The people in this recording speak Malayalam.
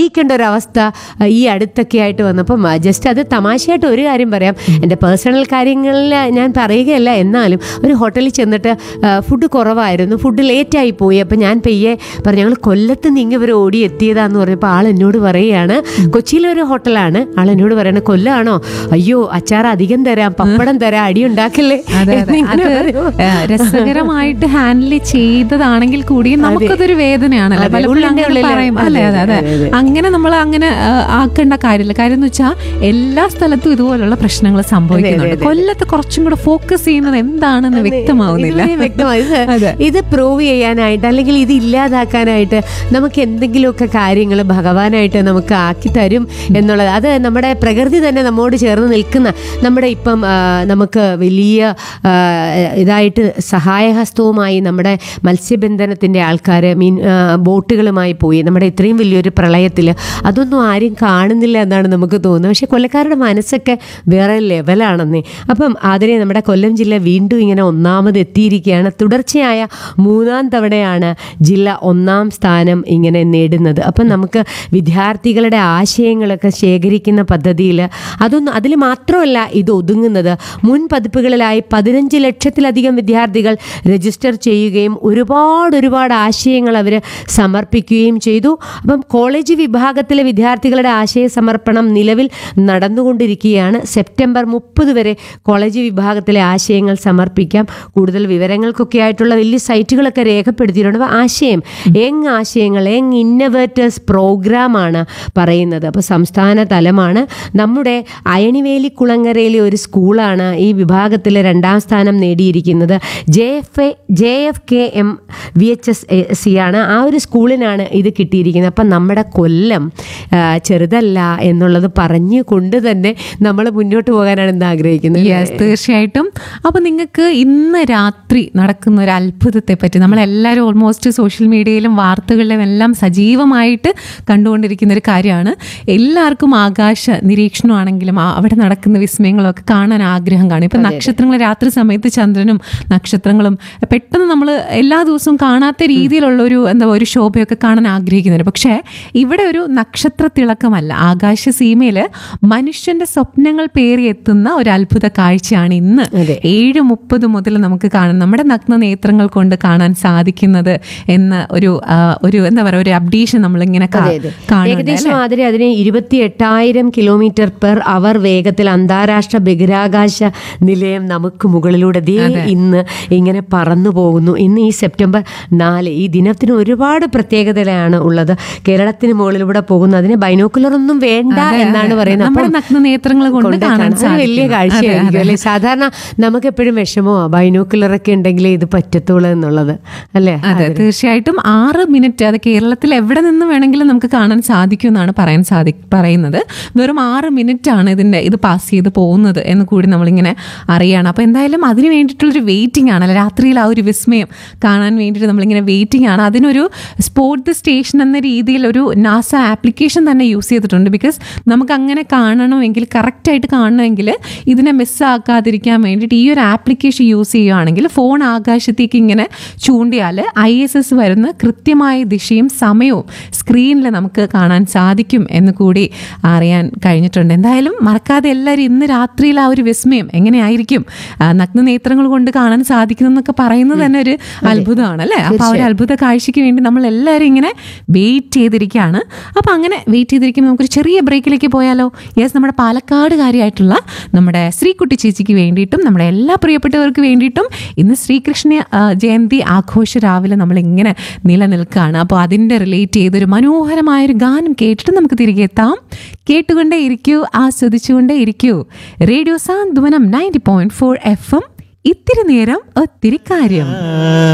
അറിയിക്കേണ്ട ഒരു അവസ്ഥ ആ, ഈ അടുത്തൊക്കെ ആയിട്ട് വന്നപ്പം ജസ്റ്റ് അത് തമാശയായിട്ട് ഒരു കാര്യം പറയാം എൻ്റെ പേഴ്സണൽ കാര്യങ്ങളിൽ ഞാൻ പറയുകയല്ല എന്നാലും ഒരു ഹോട്ടലിൽ ചെന്നിട്ട് ഫുഡ് കുറവായിരുന്നു ഫുഡ് ലേറ്റായി പോയി അപ്പം ഞാൻ പെയ്യെ പറഞ്ഞു ഞങ്ങൾ കൊല്ലത്ത് നിന്ന് ഇങ്ങ് ഇവർ ഓടി എത്തിയതാന്ന് പറഞ്ഞപ്പോൾ ആൾ എന്നോട് പറയുകയാണ് കൊച്ചിയിലെ ഒരു ഹോട്ടലാണ് ആൾ എന്നോട് പറയണ കൊല്ലമാണോ അയ്യോ അച്ചാർ അധികം തരാം പപ്പടം തരാം അടി ഉണ്ടാക്കല്ലേ അതെ അതെ എന്നിങ്ങനെ അത് പറയുമോ? ഏ, രസകരമായിട്ട് ഹാൻഡിൽ ചെയ്തതാണെങ്കിൽ കൂടി നമുക്കതൊരു വേദനയാണല്ലോ അതെ, പലപ്പോഴും ഉള്ളിന്റെ അങ്ങനെ ഉള്ളില് പറയും അതെ അതെ അതെ അതെ, അതെ. അങ്ങനെ നമ്മൾ അങ്ങനെ ആ, ആക്കേണ്ട കാര്യമില്ല കാര്യം എന്ന് വെച്ചാൽ എല്ലാ സ്ഥലത്തും ഇതുപോലുള്ള പ്രശ്നങ്ങൾ സംഭവിക്കുന്നുണ്ട് അതെ. കൊല്ലത്ത് കുറച്ചും കൂടെ ഫോക്കസ് ചെയ്യുന്നത് എന്താണെന്ന് വ്യക്തമാവുന്നില്ല ഇതുവരെ വ്യക്തമായി. ഇത് അതെ. ഇത് പ്രൂവ് ചെയ്യാനായിട്ട് അല്ലെങ്കിൽ ഇത് ഇല്ലാതാക്കാനായിട്ട് നമുക്ക് എന്തെങ്കിലുമൊക്കെ കാര്യങ്ങൾ ഭഗവാനായിട്ട് നമുക്ക് ആക്കി തരും എന്നുള്ളത് അത് നമ്മുടെ പ്രകൃതി തന്നെ നമ്മോട് ചേർന്ന് നിൽക്കുന്ന നമ്മുടെ ഇപ്പം ആ, നമുക്ക് വലിയ ആ, ഇതായിട്ട് സഹായഹസ്തവുമായി നമ്മുടെ മത്സ്യബന്ധനത്തിൻ്റെ ആൾക്കാർ മീൻ ആ, ബോട്ടുകളുമായി പോയി നമ്മുടെ ഇത്രയും വലിയൊരു പ്രളയത്തിൽ അതൊന്നും ആരും കാണുന്നില്ല എന്നാണ് നമുക്ക് തോന്നുന്നത് പക്ഷേ കൊല്ലക്കാരുടെ മനസ്സൊക്കെ വേറെ ലെവലാണെന്നേ അപ്പം അതിനെ നമ്മുടെ കൊല്ലം ജില്ല വീണ്ടും ഇങ്ങനെ ഒന്നാമത് എത്തിയിരിക്കുകയാണ് തുടർച്ചയായ മൂന്നാം തവണയാണ് ജില്ല ഒന്നാം സ്ഥാനം ഇങ്ങനെ നേടുന്നത് അപ്പം നമുക്ക് വിദ്യാർത്ഥികളുടെ ആശയങ്ങളൊക്കെ ശേഖരിക്കുന്ന പദ്ധതിയിൽ അതൊന്നും അതിൽ മാത്രമല്ല ഇത് ഒതുങ്ങുന്നത് മുൻ പതിപ്പുകളിലായി പതിനഞ്ച് ലക്ഷത്തിലധികം വിദ്യാർത്ഥികൾ രജിസ്റ്റർ ചെയ്യുകയും ഒരുപാട് ഒരുപാട് ആശയങ്ങൾ അവർ സമർപ്പിക്കുകയും ചെയ്തു അപ്പം കോളേജ് വിഭാഗത്തിലെ വിദ്യാർത്ഥികളുടെ ആശയ സമർപ്പണം നിലവിൽ നടന്നുകൊണ്ടിരിക്കുകയാണ് സെപ്റ്റംബർ മുപ്പത് വരെ കോളേജ് വിഭാഗത്തിലെ ആശയങ്ങൾ സമർപ്പിക്കാം കൂടുതൽ വിവരങ്ങൾക്കൊക്കെ ആയിട്ടുള്ള വലിയ സൈറ്റുകളൊക്കെ രേഖപ്പെടുത്തിയിട്ടുണ്ട് അപ്പോൾ ആശയം യങ് ആശയങ്ങൾ യങ് ഇന്നവേറ്റേഴ്സ് പ്രോഗ്രാമാണ് പറയുന്നത് അപ്പോൾ സംസ്ഥാന തലമാണ് നമ്മുടെ അയണിവേലി കുളങ്ങരയിലെ ഒരു സ്കൂളാണ് ഈ വിഭാഗത്തിലെ രണ്ടാം സ്ഥാനം നേടിയിരിക്കുന്നത് J F A J F K M V H S C ആണ് ആ ഒരു സ്കൂളിനാണ് ഇത് കിട്ടിയിരിക്കുന്നത് അപ്പം നമ്മുടെ കൊല്ലം ആ, ചെറുതല്ല എന്നുള്ളത് പറഞ്ഞു കൊണ്ട് തന്നെ നമ്മൾ മുന്നോട്ട് പോകാനാണ് ഇന്ന് ആഗ്രഹിക്കുന്നത് യെസ് തീർച്ചയായിട്ടും അപ്പൊ നിങ്ങൾക്ക് ഇന്ന് രാത്രി നടക്കുന്ന ഒരു അത്ഭുതത്തെ പറ്റി നമ്മളെല്ലാവരും ഓൾമോസ്റ്റ് സോഷ്യൽ മീഡിയയിലും വാർത്തകളിലും എല്ലാം സജീവമായിട്ട് കണ്ടുകൊണ്ടിരിക്കുന്ന ഒരു കാര്യമാണ് എല്ലാവർക്കും ആകാശ നിരീക്ഷണമാണെങ്കിലും ആ- അവിടെ നടക്കുന്ന വിസ്മയങ്ങളും ഒക്കെ കാണാൻ ആഗ്രഹം കാണും ഇപ്പൊ നക്ഷത്രങ്ങൾ രാത്രി സമയത്ത് ചന്ദ്രനും നക്ഷത്രങ്ങളും പെട്ടെന്ന് നമ്മൾ എല്ലാ ദിവസവും കാണാത്ത രീതിയിലുള്ള ഒരു എന്താ ഒരു ശോഭയൊക്കെ കാണാൻ ആഗ്രഹിക്കുന്നുണ്ട് പക്ഷേ ഇവിടെ ഒരു നക്ഷത്ര തിളക്കമല്ല ആകാശ സീമയിൽ മനുഷ്യന്റെ സ്വപ്നങ്ങൾ പേറി എത്തുന്ന ഒരു അത്ഭുത കാഴ്ചയാണ് ഇന്ന് അതെ. ഏഴ് മുപ്പത് മുതൽ നമുക്ക് കാണാം നമ്മുടെ നഗ്ന നേത്രങ്ങൾ കൊണ്ട് കാണാൻ സാധിക്കുന്നത് എന്ന ഒരു ആ, ഒരു എന്താ പറയുക ഒരു അപ്ഡേഷൻ നമ്മളിങ്ങനെ കാ- അതെ, അതെ. കാണുന്നുണ്ട് ഏകദേശം അല്ലേ? അതിന് അതിന് ഇരുപത്തി എട്ടായിരം കിലോമീറ്റർ പെർ അവർ വേഗത്തിൽ അന്താരാഷ്ട്ര ബഹിരാകാശ നിലയം നമുക്ക് മുകളിലൂടെ ദേ ഇന്ന് ഇങ്ങനെ പറന്നു പോകുന്നു ഇന്ന് ഈ സെപ്റ്റംബർ നാല് ഈ ദിനത്തിന് ഒരുപാട് പ്രത്യേകതയാണ് ഉള്ളത് കേരളത്തിന് മുകളിലൂടെ പോകുന്നു അതിന് ബൈനോക്കുലർ ഒന്നും വേണ്ട അതെ, എന്നാണ് അതെ. പറയുന്നത് നമ്മുടെ അപ്പം നഗ്ന നേത്രങ്ങൾ കൊണ്ട് കൊണ്ട് കാണാൻ കാണാൻ അത് വലിയ സാധിക്കുന്നു. കാഴ്ചയായിരിക്കും അതെ, അല്ലേ സാധാരണ നമുക്ക് എപ്പോഴും വിഷമോ ബൈനോക്കുലറൊക്കെ ഉണ്ടെങ്കിലേ ഇത് പറ്റത്തുള്ളൂ എന്നുള്ളത് അല്ലേ അതെ തീർച്ചയായിട്ടും ആറ് മിനിറ്റ് അത് കേരളത്തിൽ എവിടെ നിന്ന് വേണമെങ്കിലും നമുക്ക് കാണാൻ സാധിക്കും എന്നാണ് പറയാൻ സാധി പറയുന്നത് വെറും ആറ് മിനിറ്റ് ആണ് ഇതിന്റെ ഇത് പാസ് ചെയ്ത് പോകുന്നത് എന്ന് കൂടി നമ്മളിങ്ങനെ അറിയാണ് അപ്പോൾ എന്തായാലും അതിന് വേണ്ടിയിട്ടുള്ളൊരു വെയിറ്റിംഗ് ആണ് അല്ലെ രാത്രിയിൽ ആ ഒരു വിസ്മയം കാണാൻ വേണ്ടിയിട്ട് നമ്മളിങ്ങനെ വെയിറ്റിംഗ് ആണ് അതിനൊരു സ്പോട്ട് സ്റ്റേഷൻ എന്ന രീതിയിൽ ഒരു നാസ ആപ്ലിക്കേഷൻ തന്നെ യൂസ് ചെയ്തിട്ടുണ്ട് ബിക്കോസ് നമുക്ക് അങ്ങനെ കാണണമെങ്കിൽ കറക്റ്റായിട്ട് കാണണമെങ്കിൽ ഇതിനെ മിസ്സാക്കാതിരിക്കാൻ വേണ്ടിയിട്ട് ഈ ഒരു ആപ്ലിക്കേഷൻ യൂസ് ചെയ്യുകയാണെങ്കിൽ ഫോൺ ആകാശത്തേക്ക് ഇങ്ങനെ ചൂണ്ടിയാൽ ഐ എസ് എസ് വരുന്ന കൃത്യമായ ദിശയും സമയവും സ്ക്രീനിൽ നമുക്ക് കാണാൻ സാധിക്കും എന്ന് കൂടി അറിയാൻ കഴിഞ്ഞിട്ടുണ്ട് എന്തായാലും മറക്കാതെ എല്ലാവരും ഇന്ന് രാത്രിയിൽ ആ ഒരു വിസ്മയം എങ്ങനെയായിരിക്കും ആ, നഗ്നനേത്രങ്ങൾ കൊണ്ട് കാണാൻ സാധിക്കുന്നു എന്നൊക്കെ പറയുന്നത് തന്നെ ഒരു അത്ഭുതമാണ് അല്ലേ അപ്പോൾ ആ ഒരു അത്ഭുത കാഴ്ചയ്ക്ക് വേണ്ടി നമ്മൾ എല്ലാവരും ഇങ്ങനെ വെയിറ്റ് ചെയ്തിരിക്കുകയാണ് അപ്പോൾ അങ്ങനെ വെയിറ്റ് ചെയ്തിരിക്കുമ്പോൾ നമുക്കൊരു ചെറിയ ബ്രേക്കിലേക്ക് പോയാലോ യെസ് നമ്മുടെ പാലക്കാടുകാരിയായിട്ടുള്ള നമ്മുടെ ശ്രീകുട്ടി ചേച്ചിക്ക് വേണ്ടിയിട്ടും നമ്മുടെ എല്ലാ പ്രിയപ്പെട്ടവർക്ക് വേണ്ടിയിട്ടും ഇന്ന് ശ്രീകൃഷ്ണ ആ, ജയന്തി ആഘോഷ രാവിലെ നമ്മൾ ഇങ്ങനെ നിലനിൽക്കുകയാണ് അപ്പോൾ അതിൻ്റെ റിലേറ്റ് ചെയ്തൊരു മനോഹരമായൊരു ഗാനം കേട്ടിട്ട് നമുക്ക് തിരികെ എത്താം കേട്ടുകൊണ്ടേ ഇരിക്കൂ ആസ്വദിച്ചുകൊണ്ടേ ഇരിക്കൂ radio Santhwanam ninety point four F M ഇത്തിരി നേരം ഒത്തിരി കാര്യം